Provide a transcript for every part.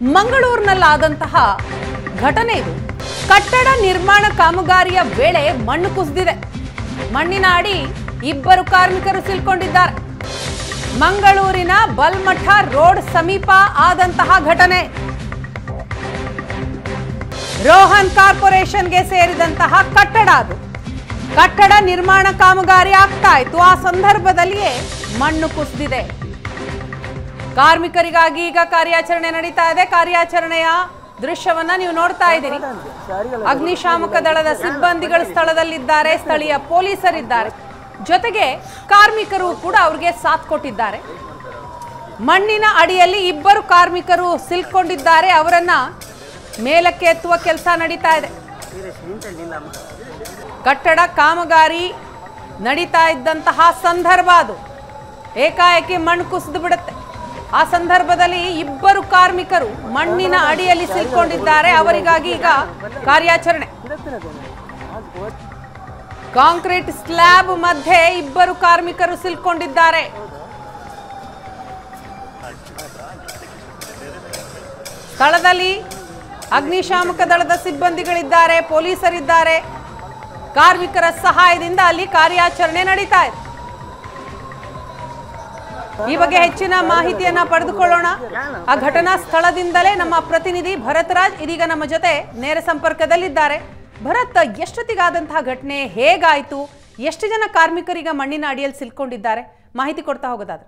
ಮಂಗಳೂರಿನಲ್ಲಾದಂತಹ ಘಟನೆ ಇದು ಕಟ್ಟಡ ನಿರ್ಮಾಣ ಕಾಮಗಾರಿಯ ವೇಳೆ ಮಣ್ಣು ಕುಸಿದಿದೆ ಮಣ್ಣಿನ ಅಡಿ ಇಬ್ಬರು ಕಾರ್ಮಿಕರು ಸಿಲ್ಕೊಂಡಿದ್ದಾರೆ ಮಂಗಳೂರಿನ ಬಲ್ಮಠ ರೋಡ್ ಸಮೀಪ ಆದಂತಹ ಘಟನೆ ರೋಹನ್ ಕಾರ್ಪೊರೇಷನ್ಗೆ ಸೇರಿದಂತಹ ಕಟ್ಟಡ ಅದು ಕಟ್ಟಡ ನಿರ್ಮಾಣ ಕಾಮಗಾರಿ ಆಗ್ತಾ ಇತ್ತು ಆ ಸಂದರ್ಭದಲ್ಲಿಯೇ ಮಣ್ಣು ಕುಸಿದಿದೆ ಕಾರ್ಮಿಕರಿಗಾಗಿ ಈಗ ಕಾರ್ಯಾಚರಣೆ ನಡೀತಾ ಇದೆ ಕಾರ್ಯಾಚರಣೆಯ ದೃಶ್ಯವನ್ನ ನೀವು ನೋಡ್ತಾ ಇದ್ದೀರಿ ಅಗ್ನಿಶಾಮಕ ದಳದ ಸಿಬ್ಬಂದಿಗಳು ಸ್ಥಳದಲ್ಲಿದ್ದಾರೆ ಸ್ಥಳೀಯ ಪೊಲೀಸರಿದ್ದಾರೆ ಜೊತೆಗೆ ಕಾರ್ಮಿಕರು ಕೂಡ ಅವ್ರಿಗೆ ಸಾಥ್ ಕೊಟ್ಟಿದ್ದಾರೆ ಮಣ್ಣಿನ ಅಡಿಯಲ್ಲಿ ಇಬ್ಬರು ಕಾರ್ಮಿಕರು ಸಿಲ್ಕೊಂಡಿದ್ದಾರೆ ಅವರನ್ನ ಮೇಲಕ್ಕೆ ಎತ್ತುವ ಕೆಲಸ ನಡೀತಾ ಇದೆ ಕಟ್ಟಡ ಕಾಮಗಾರಿ ನಡೀತಾ ಇದ್ದಂತಹ ಸಂದರ್ಭ ಅದು ಏಕಾಏಕಿ ಮಣ್ಣು ಕುಸಿದು ಬಿಡುತ್ತೆ ಆ ಸಂದರ್ಭದಲ್ಲಿ ಇಬ್ಬರು ಕಾರ್ಮಿಕರು ಮಣ್ಣಿನ ಅಡಿಯಲ್ಲಿ ಸಿಲ್ಕೊಂಡಿದ್ದಾರೆ ಅವರಿಗಾಗಿ ಈಗ ಕಾರ್ಯಾಚರಣೆ ಕಾಂಕ್ರೀಟ್ ಸ್ಲ್ಯಾಬ್ ಮಧ್ಯೆ ಇಬ್ಬರು ಕಾರ್ಮಿಕರು ಸಿಲ್ಕೊಂಡಿದ್ದಾರೆ ಸ್ಥಳದಲ್ಲಿ ಅಗ್ನಿಶಾಮಕ ದಳದ ಸಿಬ್ಬಂದಿಗಳಿದ್ದಾರೆ ಪೊಲೀಸರಿದ್ದಾರೆ ಕಾರ್ಮಿಕರ ಸಹಾಯದಿಂದ ಅಲ್ಲಿ ಕಾರ್ಯಾಚರಣೆ ನಡೀತಾ ಇದೆ ಈ ಬಗ್ಗೆ ಹೆಚ್ಚಿನ ಮಾಹಿತಿಯನ್ನ ಪಡೆದುಕೊಳ್ಳೋಣ ಆ ಘಟನಾ ಸ್ಥಳದಿಂದಲೇ ನಮ್ಮ ಪ್ರತಿನಿಧಿ ಭರತರಾಜ್ ಇದೀಗ ನಮ್ಮ ಜೊತೆ ನೇರ ಸಂಪರ್ಕದಲ್ಲಿದ್ದಾರೆ ಭರತ್ ಎಷ್ಟೊತ್ತಿಗಾದಂತಹ ಘಟನೆ ಹೇಗಾಯ್ತು ಎಷ್ಟು ಜನ ಕಾರ್ಮಿಕರೀಗ ಮಣ್ಣಿನ ಅಡಿಯಲ್ಲಿ ಸಿಲ್ಕೊಂಡಿದ್ದಾರೆ ಮಾಹಿತಿ ಕೊಡ್ತಾ ಹೋಗೋದಾದ್ರೆ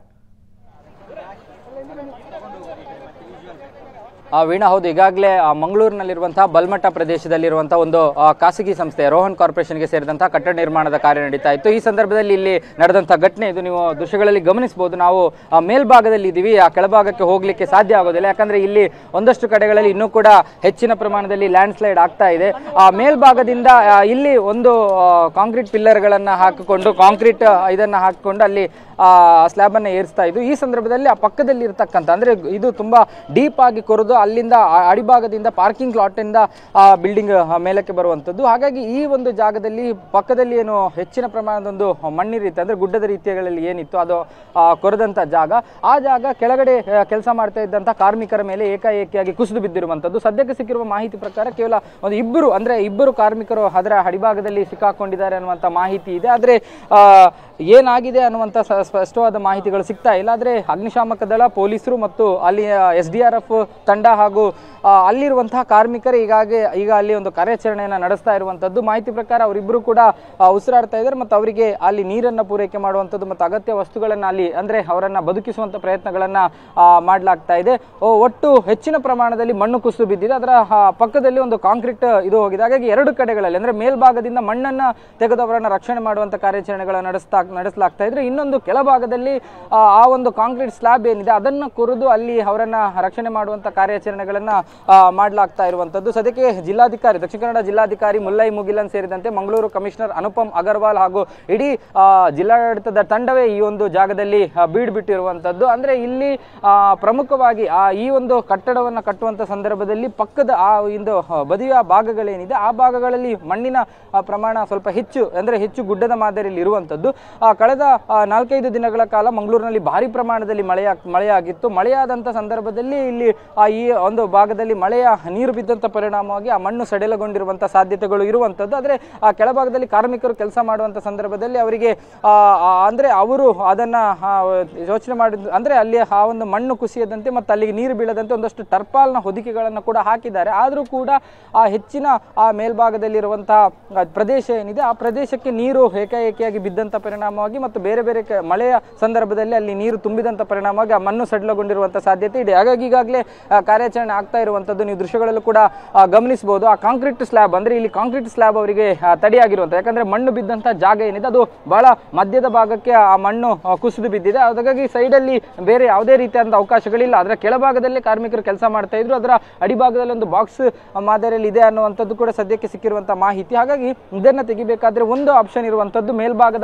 ಆ ವೀಣಾ ಹೌದು ಈಗಾಗಲೇ ಮಂಗಳೂರಿನಲ್ಲಿರುವಂತಹ ಬಲ್ಮಠ ಪ್ರದೇಶದಲ್ಲಿರುವಂತಹ ಒಂದು ಆ, ಖಾಸಗಿ ಸಂಸ್ಥೆ ರೋಹನ್ ಕಾರ್ಪೊರೇಷನ್ಗೆ ಸೇರಿದಂತಹ ಕಟ್ಟಡ ನಿರ್ಮಾಣದ ಕಾರ್ಯ ನಡೀತಾ ಇತ್ತು ಈ ಸಂದರ್ಭದಲ್ಲಿ ಇಲ್ಲಿ ನಡೆದಂತಹ ಘಟನೆ ಇದು ನೀವು ದೃಶ್ಯಗಳಲ್ಲಿ ಗಮನಿಸಬಹುದು ನಾವು ಆ, ಮೇಲ್ಭಾಗದಲ್ಲಿ ಇದ್ದೀವಿ ಆ ಕೆಳಭಾಗಕ್ಕೆ ಹೋಗ್ಲಿಕ್ಕೆ ಸಾಧ್ಯ ಆಗೋದಿಲ್ಲ ಯಾಕಂದ್ರೆ ಇಲ್ಲಿ ಒಂದಷ್ಟು ಕಡೆಗಳಲ್ಲಿ ಇನ್ನೂ ಕೂಡ ಹೆಚ್ಚಿನ ಪ್ರಮಾಣದಲ್ಲಿ ಲ್ಯಾಂಡ್ ಸ್ಲೈಡ್ ಆಗ್ತಾ ಇದೆ ಆ ಮೇಲ್ಭಾಗದಿಂದ ಆ, ಇಲ್ಲಿ ಒಂದು ಕಾಂಕ್ರೀಟ್ ಪಿಲ್ಲರ್ಗಳನ್ನ ಹಾಕಿಕೊಂಡು ಕಾಂಕ್ರೀಟ್ ಇದನ್ನ ಹಾಕಿಕೊಂಡು ಅಲ್ಲಿ ಸ್ಲ್ಯಾಬ್ ಅನ್ನ ಏರಿಸ್ತಾ ಇದ್ದು ಈ ಸಂದರ್ಭದಲ್ಲಿ ಆ ಪಕ್ಕದಲ್ಲಿ ಇರ್ತಕ್ಕಂಥ ಅಂದ್ರೆ ಇದು ತುಂಬಾ ಡೀಪ್ ಆಗಿ ಕೊರೆದು ಅಲ್ಲಿಂದ ಆ ಅಡಿಭಾಗದಿಂದ ಪಾರ್ಕಿಂಗ್ ಲಾಟ್ ಇಂದ ಬಿಲ್ಡಿಂಗ್ ಮೇಲಕ್ಕೆ ಬರುವಂತದ್ದು ಹಾಗಾಗಿ ಈ ಒಂದು ಜಾಗದಲ್ಲಿ ಪಕ್ಕದಲ್ಲಿ ಏನು ಹೆಚ್ಚಿನ ಪ್ರಮಾಣದ ಒಂದು ಮಣ್ಣಿರಿತ್ತು ಅಂದ್ರೆ ಗುಡ್ಡದ ರೀತಿಯಲ್ಲಿ ಏನಿತ್ತು ಅದು ಆ, ಕೊರೆದಂತ ಜಾಗ ಆ ಜಾಗ ಕೆಳಗಡೆ ಕೆಲಸ ಮಾಡ್ತಾ ಇದ್ದಂತ ಕಾರ್ಮಿಕರ ಮೇಲೆ ಏಕಾಏಕಿಯಾಗಿ ಕುಸಿದು ಬಿದ್ದಿರುವಂತದ್ದು ಸದ್ಯಕ್ಕೆ ಸಿಕ್ಕಿರುವ ಮಾಹಿತಿ ಪ್ರಕಾರ ಕೇವಲ ಒಂದು ಇಬ್ಬರು ಅಂದ್ರೆ ಇಬ್ಬರು ಕಾರ್ಮಿಕರು ಅದರ ಅಡಿಭಾಗದಲ್ಲಿ ಸಿಕ್ಕಾಕೊಂಡಿದ್ದಾರೆ ಅನ್ನುವಂತ ಮಾಹಿತಿ ಇದೆ ಆದ್ರೆ ಆ, ಏನಾಗಿದೆ ಅನ್ನುವಂಥ ಸ- ಸ್ಪಷ್ಟವಾದ ಮಾಹಿತಿಗಳು ಸಿಗ್ತಾ ಇಲ್ಲ ಆದರೆ ಅಗ್ನಿಶಾಮಕ ದಳ ಪೊಲೀಸರು ಮತ್ತು ಅಲ್ಲಿ ಎಸ್ ಡಿ ಆರ್ ಎಫ್ ತಂಡ ಹಾಗೂ ಆ, ಅಲ್ಲಿರುವಂತಹ ಕಾರ್ಮಿಕರು ಈಗಾಗೆ ಈಗ ಅಲ್ಲಿ ಒಂದು ಕಾರ್ಯಾಚರಣೆಯನ್ನು ನಡೆಸ್ತಾ ಇರುವಂಥದ್ದು ಮಾಹಿತಿ ಪ್ರಕಾರ ಅವರಿಬ್ಬರು ಕೂಡ ಆ, ಉಸಿರಾಡ್ತಾ ಇದ್ದಾರೆ ಮತ್ತು ಅವರಿಗೆ ಅಲ್ಲಿ ನೀರನ್ನು ಪೂರೈಕೆ ಮಾಡುವಂಥದ್ದು ಮತ್ತು ಅಗತ್ಯ ವಸ್ತುಗಳನ್ನು ಅಲ್ಲಿ ಅಂದರೆ ಅವರನ್ನು ಬದುಕಿಸುವಂಥ ಪ್ರಯತ್ನಗಳನ್ನು ಮಾಡಲಾಗ್ತಾ ಇದೆ ಓ, ಒಟ್ಟು ಹೆಚ್ಚಿನ ಪ್ರಮಾಣದಲ್ಲಿ ಮಣ್ಣು ಕುಸಿದು ಬಿದ್ದಿದೆ ಅದರ ಆ, ಪಕ್ಕದಲ್ಲಿ ಒಂದು ಕಾಂಕ್ರೀಟ್ ಇದು ಹೋಗಿದೆ ಹಾಗಾಗಿ ಎರಡು ಕಡೆಗಳಲ್ಲಿ ಅಂದರೆ ಮೇಲ್ಭಾಗದಿಂದ ಮಣ್ಣನ್ನು ತೆಗೆದು ಅವರನ್ನು ರಕ್ಷಣೆ ಮಾಡುವಂಥ ಕಾರ್ಯಾಚರಣೆಗಳನ್ನು ನಡೆಸ್ತಾ ನಡೆಸಲಾಗ್ತಾ ಇದ್ರೆ ಇನ್ನೊಂದು ಕೆಳಭಾಗದಲ್ಲಿ ಆ, ಆ ಒಂದು ಕಾಂಕ್ರೀಟ್ ಸ್ಲ್ಯಾಬ್ ಏನಿದೆ ಅದನ್ನು ಕುರಿದು ಅಲ್ಲಿ ಅವರನ್ನ ರಕ್ಷಣೆ ಮಾಡುವಂಥ ಕಾರ್ಯಾಚರಣೆಗಳನ್ನ ಆ, ಮಾಡಲಾಗ್ತಾ ಇರುವಂಥದ್ದು ಸದ್ಯಕ್ಕೆ ಜಿಲ್ಲಾಧಿಕಾರಿ ದಕ್ಷಿಣ ಕನ್ನಡ ಜಿಲ್ಲಾಧಿಕಾರಿ ಮುಲ್ಲೈ ಮುಗಿಲನ್ ಸೇರಿದಂತೆ ಮಂಗಳೂರು ಕಮಿಷನರ್ ಅನುಪಮ್ ಅಗರ್ವಾಲ್ ಹಾಗೂ ಇಡೀ ಆ, ಜಿಲ್ಲಾಡಳಿತದ ತಂಡವೇ ಈ ಒಂದು ಜಾಗದಲ್ಲಿ ಆ, ಬೀಡ್ಬಿಟ್ಟಿರುವಂಥದ್ದು ಅಂದ್ರೆ ಇಲ್ಲಿ ಆ, ಪ್ರಮುಖವಾಗಿ ಆ ಈ ಒಂದು ಕಟ್ಟಡವನ್ನು ಕಟ್ಟುವಂತ ಸಂದರ್ಭದಲ್ಲಿ ಪಕ್ಕದ ಆ ಒಂದು ಆ, ಬದಿಯ ಭಾಗಗಳೇನಿದೆ ಆ ಭಾಗಗಳಲ್ಲಿ ಮಣ್ಣಿನ ಆ, ಪ್ರಮಾಣ ಸ್ವಲ್ಪ ಹೆಚ್ಚು ಅಂದ್ರೆ ಹೆಚ್ಚು ಗುಡ್ಡದ ಮಾದರಿಯಲ್ಲಿ ಇರುವಂಥದ್ದು ಆ, ಕಳೆದ ಆ, ನಾಲ್ಕೈದು ದಿನಗಳ ಕಾಲ ಮಂಗಳೂರಿನಲ್ಲಿ ಭಾರಿ ಪ್ರಮಾಣದಲ್ಲಿ ಮಳೆಯ ಮಳೆಯಾಗಿತ್ತು ಮಳೆಯಾದಂಥ ಸಂದರ್ಭದಲ್ಲಿ ಇಲ್ಲಿ ಆ, ಈ ಒಂದು ಭಾಗದಲ್ಲಿ ಮಳೆಯ ನೀರು ಬಿದ್ದಂಥ ಪರಿಣಾಮವಾಗಿ ಆ ಮಣ್ಣು ಸಡಿಲಗೊಂಡಿರುವಂಥ ಸಾಧ್ಯತೆಗಳು ಇರುವಂಥದ್ದು ಆದರೆ ಆ ಕೆಳಭಾಗದಲ್ಲಿ ಕಾರ್ಮಿಕರು ಕೆಲಸ ಮಾಡುವಂಥ ಸಂದರ್ಭದಲ್ಲಿ ಅವರಿಗೆ ಆ, ಆ, ಅಂದ್ರೆ ಅವರು ಅದನ್ನ ಆ, ಯೋಚನೆ ಮಾಡಿದ ಅಂದ್ರೆ ಅಲ್ಲಿ ಆ ಒಂದು ಮಣ್ಣು ಕುಸಿಯದಂತೆ ಮತ್ತು ಅಲ್ಲಿಗೆ ನೀರು ಬೀಳದಂತೆ ಒಂದಷ್ಟು ಟರ್ಪಾಲ್ನ ಹೊದಿಕೆಗಳನ್ನು ಕೂಡ ಹಾಕಿದ್ದಾರೆ ಆದರೂ ಕೂಡ ಆ ಹೆಚ್ಚಿನ ಆ ಮೇಲ್ಭಾಗದಲ್ಲಿರುವಂತಹ ಆ, ಪ್ರದೇಶ ಏನಿದೆ ಆ ಪ್ರದೇಶಕ್ಕೆ ನೀರು ಏಕಾಏಕಿಯಾಗಿ ಬಿದ್ದಂಥ ಪರಿಣಾಮವಾಗಿ ಮತ್ತು ಬೇರೆ ಬೇರೆ ಕ- ಮಳೆಯ ಸಂದರ್ಭದಲ್ಲಿ ಅಲ್ಲಿ ನೀರು ತುಂಬಿದಂಥ ಪರಿಣಾಮವಾಗಿ ಆ ಮಣ್ಣು ಸಡಿಲಗೊಂಡಿರುವಂಥ ಸಾಧ್ಯತೆ ಇದೆ ಹಾಗಾಗಿ ಈಗಾಗಲೇ ಆ, ಕಾರ್ಯಾಚರಣೆ ಆಗ್ತಾ ಇರುವಂಥದ್ದು ನೀವು ದೃಶ್ಯಗಳಲ್ಲೂ ಕೂಡ ಆ, ಗಮನಿಸಬಹುದು ಆ ಕಾಂಕ್ರೀಟ್ ಸ್ಲ್ಯಾಬ್ ಅಂದ್ರೆ ಇಲ್ಲಿ ಕಾಂಕ್ರೀಟ್ ಸ್ಲ್ಯಾಬ್ ಅವರಿಗೆ ಆ, ತಡೆಯಾಗಿರುವಂಥ ಯಾಕಂದ್ರೆ ಮಣ್ಣು ಬಿದ್ದಂಥ ಜಾಗ ಏನಿದೆ ಅದು ಬಹಳ ಮಧ್ಯದ ಭಾಗಕ್ಕೆ ಆ ಮಣ್ಣು ಆ, ಕುಸಿದು ಬಿದ್ದಿದೆ ಹಾಗಾಗಿ ಸೈಡಲ್ಲಿ ಬೇರೆ ಯಾವುದೇ ರೀತಿಯಾದ ಅವಕಾಶಗಳಿಲ್ಲ ಅದರ ಕೆಳಭಾಗದಲ್ಲೇ ಕಾರ್ಮಿಕರು ಕೆಲಸ ಮಾಡ್ತಾ ಇದ್ರು ಅದರ ಅಡಿಭಾಗದಲ್ಲಿ ಒಂದು ಬಾಕ್ಸ್ ಮಾದರಿಯಲ್ಲಿ ಇದೆ ಅನ್ನುವಂಥದ್ದು ಕೂಡ ಸದ್ಯಕ್ಕೆ ಸಿಕ್ಕಿರುವಂಥ ಮಾಹಿತಿ ಹಾಗಾಗಿ ಇದನ್ನ ತೆಗಿಬೇಕಾದ್ರೆ ಒಂದು ಆಪ್ಷನ್ ಇರುವಂಥದ್ದು ಮೇಲ್ಭಾಗದ ಮಣ್ಣನ್ನ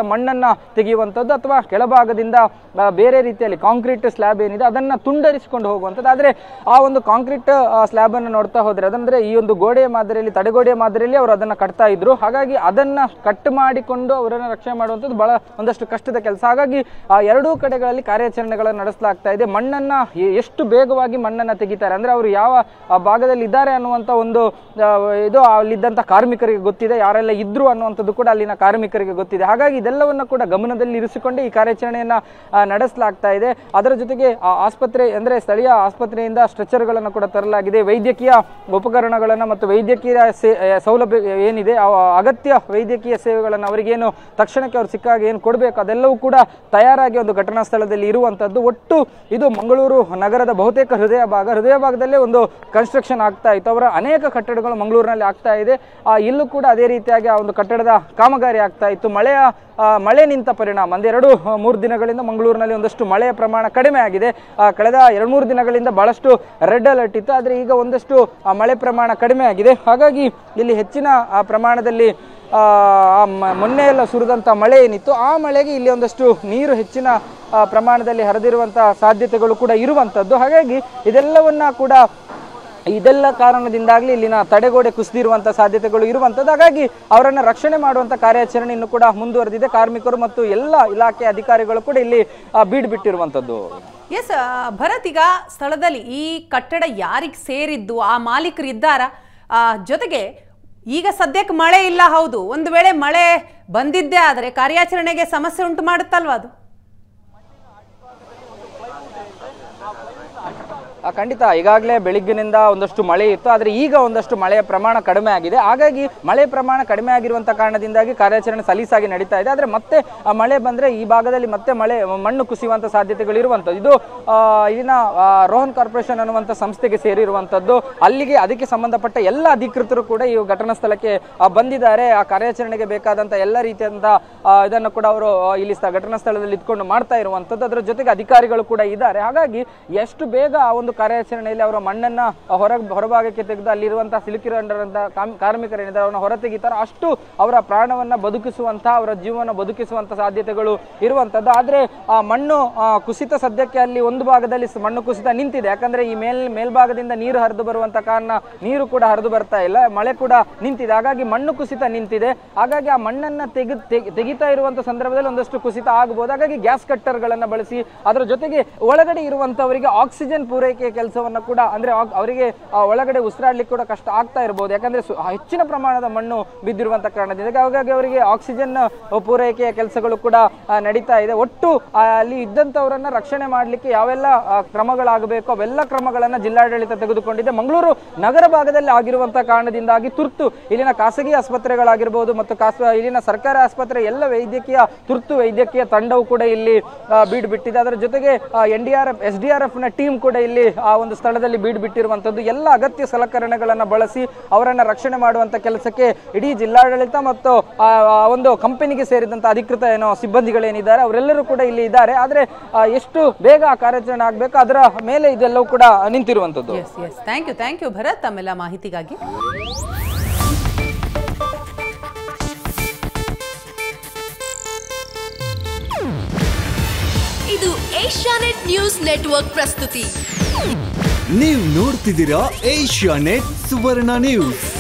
ತೆಗೆಯುವಂಥದ್ದು ಅಥವಾ ಕೆಳಭಾಗದಿಂದ ಆ, ಬೇರೆ ರೀತಿಯಲ್ಲಿ ಕಾಂಕ್ರೀಟ್ ಸ್ಲ್ಯಾಬ್ ಏನಿದೆ ಅದನ್ನ ತುಂಡರಿಸಿಕೊಂಡು ಹೋಗುವಂಥದ್ದು ಆದರೆ ಆ ಒಂದು ಕಾಂಕ್ರೀಟ್ ಸ್ಲ್ಯಾಬ್ ಅನ್ನು ನೋಡ್ತಾ ಹೋದ್ರೆ ಅದಂದ್ರೆ ಈ ಒಂದು ಗೋಡೆಯ ಮಾದರಿಯಲ್ಲಿ ತಡೆಗೋಡೆಯ ಮಾದರಿಯಲ್ಲಿ ಅವರು ಅದನ್ನ ಕಟ್ತಾ ಇದ್ರು ಹಾಗಾಗಿ ಅದನ್ನ ಕಟ್ ಮಾಡಿಕೊಂಡು ಅವರನ್ನ ರಕ್ಷಣೆ ಮಾಡುವಂಥದ್ದು ಬಹಳ ಒಂದಷ್ಟು ಕಷ್ಟದ ಕೆಲಸ ಹಾಗಾಗಿ ಆ ಎರಡೂ ಕಡೆಗಳಲ್ಲಿ ಕಾರ್ಯಾಚರಣೆಗಳನ್ನು ನಡೆಸಲಾಗ್ತಾ ಇದೆ ಮಣ್ಣನ್ನ ಎ- ಎಷ್ಟು ಬೇಗವಾಗಿ ಮಣ್ಣನ್ನ ತೆಗಿತಾರೆ ಅಂದ್ರೆ ಅವರು ಯಾವ ಆ ಭಾಗದಲ್ಲಿ ಇದ್ದಾರೆ ಅನ್ನುವಂಥ ಒಂದು ಆ, ಇದು ಅಲ್ಲಿದ್ದಂಥ ಕಾರ್ಮಿಕರಿಗೆ ಗೊತ್ತಿದೆ ಯಾರೆಲ್ಲ ಇದ್ರು ಅನ್ನುವಂಥದ್ದು ಕೂಡ ಅಲ್ಲಿನ ಕಾರ್ಮಿಕರಿಗೆ ಗೊತ್ತಿದೆ ಹಾಗಾಗಿ ಇದೆಲ್ಲವನ್ನ ಕೂಡ ಗಮನದಲ್ಲಿ ಇರಿಸಿಕೊಂಡು ಈ ಕಾರ್ಯಾಚರಣೆಯನ್ನ ಆ, ನಡೆಸಲಾಗ್ತಾ ಇದೆ ಅದರ ಜೊತೆಗೆ ಆ ಆಸ್ಪತ್ರೆ ಅಂದ್ರೆ ಸ್ಥಳೀಯ ಆಸ್ಪತ್ರೆಯಿಂದ ಸ್ಟ್ರೆಚರ್ಗಳನ್ನು ಕೂಡ ತರಲಾಗಿದೆ ವೈದ್ಯಕೀಯ ಉಪಕರಣಗಳನ್ನು ಮತ್ತು ವೈದ್ಯಕೀಯ ಸೇ ಆ, ಸೌಲಭ್ಯ ಏನಿದೆ ಆ ಅಗತ್ಯ ವೈದ್ಯಕೀಯ ಸೇವೆಗಳನ್ನು ಅವರಿಗೇನು ತಕ್ಷಣಕ್ಕೆ ಅವ್ರು ಸಿಕ್ಕಾಗ ಏನು ಕೊಡಬೇಕು ಅದೆಲ್ಲವೂ ಕೂಡ ತಯಾರಾಗಿ ಒಂದು ಘಟನಾ ಸ್ಥಳದಲ್ಲಿ ಇರುವಂಥದ್ದು ಒಟ್ಟು ಇದು ಮಂಗಳೂರು ನಗರದ ಬಹುತೇಕ ಹೃದಯ ಭಾಗ ಹೃದಯ ಭಾಗದಲ್ಲೇ ಒಂದು ಕನ್ಸ್ಟ್ರಕ್ಷನ್ ಆಗ್ತಾ ಇತ್ತು ಅವರ ಅನೇಕ ಕಟ್ಟಡಗಳು ಮಂಗಳೂರಿನಲ್ಲಿ ಆಗ್ತಾ ಇದೆ ಆ ಇಲ್ಲೂ ಕೂಡ ಅದೇ ರೀತಿಯಾಗಿ ಆ ಒಂದು ಕಟ್ಟಡದ ಕಾಮಗಾರಿ ಆಗ್ತಾ ಇತ್ತು ಮಳೆಯ ಆ, ಮಳೆ ನಿಂತ ಪರಿಣಾಮ ಒಂದೆರಡು ಆ, ಮೂರು ದಿನಗಳಿಂದ ಮಂಗಳೂರಿನಲ್ಲಿ ಒಂದಷ್ಟು ಮಳೆಯ ಪ್ರಮಾಣ ಕಡಿಮೆ ಆಗಿದೆ ಆ, ಕಳೆದ ಎರಡು ಮೂರು ದಿನಗಳಿಂದ ಬಹಳಷ್ಟು ರೆಡ್ ಅಲರ್ಟ್ ಇತ್ತು ಆದರೆ ಈಗ ಒಂದಷ್ಟು ಆ, ಮಳೆ ಪ್ರಮಾಣ ಕಡಿಮೆ ಆಗಿದೆ ಹಾಗಾಗಿ ಇಲ್ಲಿ ಹೆಚ್ಚಿನ ಆ, ಪ್ರಮಾಣದಲ್ಲಿ ಆ, ಆ ಮ- ಮೊನ್ನೆ ಎಲ್ಲ ಸುರಿದಂಥ ಮಳೆ ಏನಿತ್ತು ಆ ಮಳೆಗೆ ಇಲ್ಲಿ ಒಂದಷ್ಟು ನೀರು ಹೆಚ್ಚಿನ ಆ, ಪ್ರಮಾಣದಲ್ಲಿ ಹರಿದಿರುವಂತಹ ಸಾಧ್ಯತೆಗಳು ಕೂಡ ಇರುವಂಥದ್ದು ಹಾಗಾಗಿ ಇದೆಲ್ಲವನ್ನ ಕೂಡ ಇದೆಲ್ಲ ಕಾರಣದಿಂದಾಗಲಿ ಇಲ್ಲಿನ ತಡೆಗೋಡೆ ಕುಸಿದಿರುವಂಥ ಸಾಧ್ಯತೆಗಳು ಇರುವಂಥದ್ದು ಹಾಗಾಗಿ ಅವರನ್ನು ರಕ್ಷಣೆ ಮಾಡುವಂಥ ಕಾರ್ಯಾಚರಣೆ ಇನ್ನು ಕೂಡ ಮುಂದುವರೆದಿದೆ ಕಾರ್ಮಿಕರು ಮತ್ತು ಎಲ್ಲ ಇಲಾಖೆ ಅಧಿಕಾರಿಗಳು ಕೂಡ ಇಲ್ಲಿ ಆ, ಬೀಡು ಬಿಟ್ಟಿರುವಂಥದ್ದು ಎಸ್ ಭರತ್ ಈಗ ಸ್ಥಳದಲ್ಲಿ ಈ ಕಟ್ಟಡ ಯಾರಿಗೆ ಸೇರಿದ್ದು ಆ ಮಾಲೀಕರು ಇದ್ದಾರಾ ಆ, ಜೊತೆಗೆ ಈಗ ಸದ್ಯಕ್ಕೆ ಮಳೆ ಇಲ್ಲ ಹೌದು ಒಂದು ವೇಳೆ ಮಳೆ ಬಂದಿದ್ದೇ ಆದರೆ ಕಾರ್ಯಾಚರಣೆಗೆ ಸಮಸ್ಯೆ ಉಂಟು ಮಾಡುತ್ತಲ್ವಾ ಅದು ಆ, ಖಂಡಿತ ಈಗಾಗಲೇ ಬೆಳಿಗ್ಗಿನಿಂದ ಒಂದಷ್ಟು ಮಳೆ ಇತ್ತು ಆದರೆ ಈಗ ಒಂದಷ್ಟು ಮಳೆಯ ಪ್ರಮಾಣ ಕಡಿಮೆ ಆಗಿದೆ ಹಾಗಾಗಿ ಮಳೆ ಪ್ರಮಾಣ ಕಡಿಮೆ ಆಗಿರುವಂಥ ಕಾರಣದಿಂದಾಗಿ ಕಾರ್ಯಾಚರಣೆ ಸಲೀಸಾಗಿ ನಡೀತಾ ಇದೆ ಆದರೆ ಮತ್ತೆ ಆ ಮಳೆ ಬಂದರೆ ಈ ಭಾಗದಲ್ಲಿ ಮತ್ತೆ ಮಳೆ ಮಣ್ಣು ಕುಸಿಯುವಂಥ ಸಾಧ್ಯತೆಗಳು ಇರುವಂಥದ್ದು ಇದು ಆ, ಇಲ್ಲಿನ ಆ, ರೋಹನ್ ಕಾರ್ಪೊರೇಷನ್ ಅನ್ನುವಂಥ ಸಂಸ್ಥೆಗೆ ಸೇರಿರುವಂಥದ್ದು ಅಲ್ಲಿಗೆ ಅದಕ್ಕೆ ಸಂಬಂಧಪಟ್ಟ ಎಲ್ಲ ಅಧಿಕೃತರು ಕೂಡ ಈ ಘಟನಾ ಸ್ಥಳಕ್ಕೆ ಆ, ಬಂದಿದ್ದಾರೆ ಆ ಕಾರ್ಯಾಚರಣೆಗೆ ಬೇಕಾದಂಥ ಎಲ್ಲ ರೀತಿಯಾದಂಥ ಆ, ಇದನ್ನು ಕೂಡ ಅವರು ಆ, ಇಲ್ಲಿ ಸ್ಥ- ಘಟನಾ ಸ್ಥಳದಲ್ಲಿ ಇದ್ಕೊಂಡು ಮಾಡ್ತಾ ಇರುವಂಥದ್ದು ಅದರ ಜೊತೆಗೆ ಅಧಿಕಾರಿಗಳು ಕೂಡ ಇದ್ದಾರೆ ಹಾಗಾಗಿ ಎಷ್ಟು ಬೇಗ ಆ ಒಂದು ಕಾರ್ಯಾಚರಣೆಯಲ್ಲಿ ಅವರ ಮಣ್ಣನ್ನ ಹೊರ ಹೊರಭಾಗಕ್ಕೆ ತೆಗೆದು ಅಲ್ಲಿರುವಂತಹ ಸಿಲುಕಿರುವಂತಹ ಕಾಮ್- ಕಾರ್ಮಿಕರೇನಿದ್ದಾರೆ ಅವರನ್ನ ಹೊರತೆಗಿತಾರೋ ಅಷ್ಟು ಅವರ ಪ್ರಾಣವನ್ನ ಬದುಕಿಸುವಂತಹ ಅವರ ಜೀವನ ಬದುಕಿಸುವಂತ ಸಾಧ್ಯತೆಗಳು ಇರುವಂತದ್ದು ಆದ್ರೆ ಆ ಮಣ್ಣು ಆ, ಕುಸಿತ ಸದ್ಯಕ್ಕೆ ಅಲ್ಲಿ ಒಂದು ಭಾಗದಲ್ಲಿ ಸ- ಮಣ್ಣು ಕುಸಿತ ನಿಂತಿದೆ ಯಾಕಂದ್ರೆ ಈ ಮೇಲ್ ಮೇಲ್ಭಾಗದಿಂದ ನೀರು ಹರಿದು ಬರುವಂತ ಕಾರಣ ನೀರು ಕೂಡ ಹರಿದು ಬರ್ತಾ ಇಲ್ಲ ಮಳೆ ಕೂಡ ನಿಂತಿದೆ ಹಾಗಾಗಿ ಮಣ್ಣು ಕುಸಿತ ನಿಂತಿದೆ ಹಾಗಾಗಿ ಆ ಮಣ್ಣನ್ನ ತೆಗೆ ತೆಗೆ- ತೆಗಿತಾ ಇರುವಂತ ಸಂದರ್ಭದಲ್ಲಿ ಒಂದಷ್ಟು ಕುಸಿತ ಆಗಬಹುದು ಹಾಗಾಗಿ ಗ್ಯಾಸ್ ಕಟ್ಟರ್ಗಳನ್ನ ಬಳಸಿ ಅದರ ಜೊತೆಗೆ ಒಳಗಡೆ ಇರುವಂತವರಿಗೆ ಆಕ್ಸಿಜನ್ ಪೂರೈಕೆ ಕೆಲಸವನ್ನ ಕೂಡ ಅಂದ್ರೆ ಆಕ್- ಅವರಿಗೆ ಆ ಒಳಗಡೆ ಉಸಿರಾಡ್ಲಿಕ್ಕೆ ಕೂಡ ಕಷ್ಟ ಆಗ್ತಾ ಇರಬಹುದು ಯಾಕಂದ್ರೆ ಸು- ಹೆಚ್ಚಿನ ಪ್ರಮಾಣದ ಮಣ್ಣು ಬಿದ್ದಿರುವಂತ ಕಾರಣದಿಂದ ಹಾಗಾಗಿ ಅವರಿಗೆ ಆಕ್ಸಿಜನ್ ಪೂರೈಕೆಯ ಕೆಲಸಗಳು ಕೂಡ ಆ, ನಡೀತಾ ಇದೆ ಒಟ್ಟು ಆ, ಅಲ್ಲಿ ಇದ್ದಂಥವರನ್ನ ರಕ್ಷಣೆ ಮಾಡಲಿಕ್ಕೆ ಯಾವೆಲ್ಲ ಆ, ಕ್ರಮಗಳಾಗಬೇಕು ಅವೆಲ್ಲ ಕ್ರಮಗಳನ್ನ ಜಿಲ್ಲಾಡಳಿತ ತೆಗೆದುಕೊಂಡಿದೆ ಮಂಗಳೂರು ನಗರ ಭಾಗದಲ್ಲಿ ಆಗಿರುವಂತಹ ಕಾರಣದಿಂದಾಗಿ ತುರ್ತು ಇಲ್ಲಿನ ಖಾಸಗಿ ಆಸ್ಪತ್ರೆಗಳಾಗಿರ್ಬೋದು ಮತ್ತು ಖಾಸ ಇಲ್ಲಿನ ಸರ್ಕಾರಿ ಆಸ್ಪತ್ರೆ ಎಲ್ಲ ವೈದ್ಯಕೀಯ ತುರ್ತು ವೈದ್ಯಕೀಯ ತಂಡವು ಕೂಡ ಇಲ್ಲಿ ಆ, ಬೀಡು ಬಿಟ್ಟಿದೆ ಅದರ ಜೊತೆಗೆ N D R F S D R F ನ ಟೀಮ್ ಕೂಡ ಇಲ್ಲಿ ಆ ಒಂದು ಸ್ಥಳದಲ್ಲಿ ಬೀಡು ಬಿಟ್ಟಿರುವಂತದ್ದು ಎಲ್ಲ ಅಗತ್ಯ ಸಲಕರಣೆಗಳನ್ನ ಬಳಸಿ ಅವರನ್ನ ರಕ್ಷಣೆ ಮಾಡುವಂತ ಕೆಲಸಕ್ಕೆ ಇಡೀ ಜಿಲ್ಲಾಡಳಿತ ಮತ್ತು ಆ ಆ ಒಂದು ಕಂಪನಿಗೆ ಸೇರಿದಂತ ಅಧಿಕೃತ ಏನೋ ಸಿಬ್ಬಂದಿಗಳೇನಿದ್ದಾರೆ ಅವರೆಲ್ಲರೂ ಕೂಡ ಇಲ್ಲಿ ಇದ್ದಾರೆ ಆದ್ರೆ ಆ, ಎಷ್ಟು ಬೇಗ ಆ ಕಾರ್ಯಾಚರಣೆ ಆಗಬೇಕು ಅದರ ಮೇಲೆ ಇದೆಲ್ಲವೂ ಕೂಡ ನಿಂತಿರುವಂತದ್ದು yes yes thank you thank you Bharat ತಮ್ಮೆಲ್ಲ ಮಾಹಿತಿಗಾಗಿ ಇದು ಏಷ್ಯಾನೆಟ್ ನ್ಯೂಸ್ ನೆಟ್ವರ್ಕ್ ಪ್ರಸ್ತುತಿ ನೀವು ನೋಡ್ತಿದ್ದೀರಾ ಏಷ್ಯಾ ನೆಟ್ ಸುವರ್ಣ ನ್ಯೂಸ್